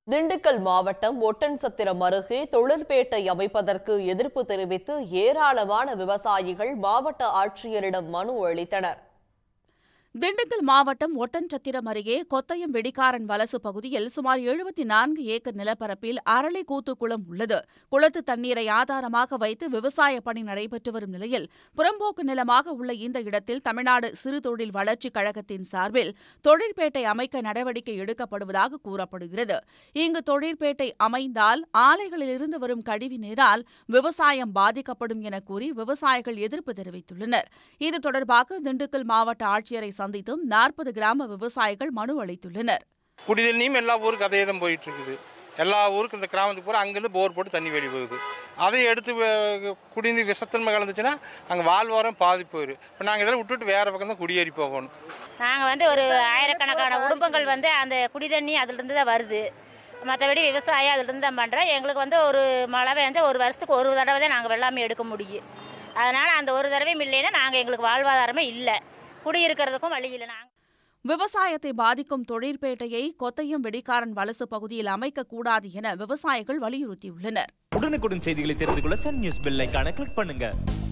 திண்டுக்கல் மாவட்டம் ஒட்டன்சத்திரம் அருகே தொழிற்பேட்டை அமைப்பதற்கு எதிர்ப்பு தெரிவித்து ஏராளமான விவசாயிகள் மாவட்ட ஆட்சியரிடம் மனு அளித்தனர் திண்டுக்கல் மாவட்டம் ஒட்டன்சத்திரம் அருகே கொத்தயம் வெடிக்காரன் வலசு பகுதியில் சுமார் எழுபத்தி நான்கு ஏக்கர் நிலப்பரப்பில் அரளி கூத்துக்குளம் உள்ளது குளத்து தண்ணீரை ஆதாரமாக வைத்து விவசாய பணி நடைபெற்று வரும் நிலையில் புறம்போக்கு நிலமாக உள்ள இந்த இடத்தில் தமிழ்நாடு சிறு தொழில் வளர்ச்சிக் கழகத்தின் சார்பில் தொழிற்பேட்டை அமைக்க நடவடிக்கை எடுக்கப்படுவதாக கூறப்படுகிறது இங்கு தொழிற்பேட்டை அமைந்தால் ஆலைகளிலிருந்து வரும் கழிவு நீரால் விவசாயம் பாதிக்கப்படும் என கூறி விவசாயிகள் எதிர்ப்பு தெரிவித்துள்ளனர் இது தொடர்பாக திண்டுக்கல் மாவட்ட ஆட்சியரை சந்தித்தும் நாற்பது கிராம விவசாயிகள் மனு அளித்துள்ளனர் குடிதண்ணியும் எல்லா ஊருக்கு அதே தான் போயிட்டு இருக்குது எல்லா ஊருக்கு இந்த கிராமத்துக்கு பூரா அங்கேருந்து போர் போட்டு தண்ணி வெளியே போகுது அதை எடுத்து வ- குடிநீர் விஷத்தன்மை கலந்துச்சுன்னா அங்கே வாழ்வாரம் பாதிப்பு போயிடும் இப்போ நாங்கள் இதெல்லாம் விட்டுட்டு வேறு பக்கம் தான் குடியேறி போகணும் நாங்கள் வந்து ஒரு ஆயிரக்கணக்கான குடும்பங்கள் வந்து அந்த குடிதண்ணி அதிலிருந்து தான் வருது மற்றபடி விவசாயம் அதிலிருந்து தான் பண்ணுறோம் எங்களுக்கு வந்து ஒரு மழை வந்து ஒரு வருஷத்துக்கு ஒரு தடவை தான் நாங்கள் வெள்ளாமை எடுக்க முடியும் அதனால் அந்த ஒரு தடவையும் இல்லைன்னா நாங்கள் எங்களுக்கு வாழ்வாதாரமே இல்லை குடியிருக்கிறதுக்கும் வழி இல்லை நாங்கள் விவசாயத்தை பாதிக்கும் தொழிற்பேட்டையை கொத்தயம் வெடிக்காரன் வலசு பகுதியில் அமைக்கக்கூடாது என விவசாயிகள் வலியுறுத்தியுள்ளனர் உடனுக்குடன் செய்திகளை தெரிந்து கொள்ள சன் நியூஸ் பெல் ஐகானை கிளிக் பண்ணுங்க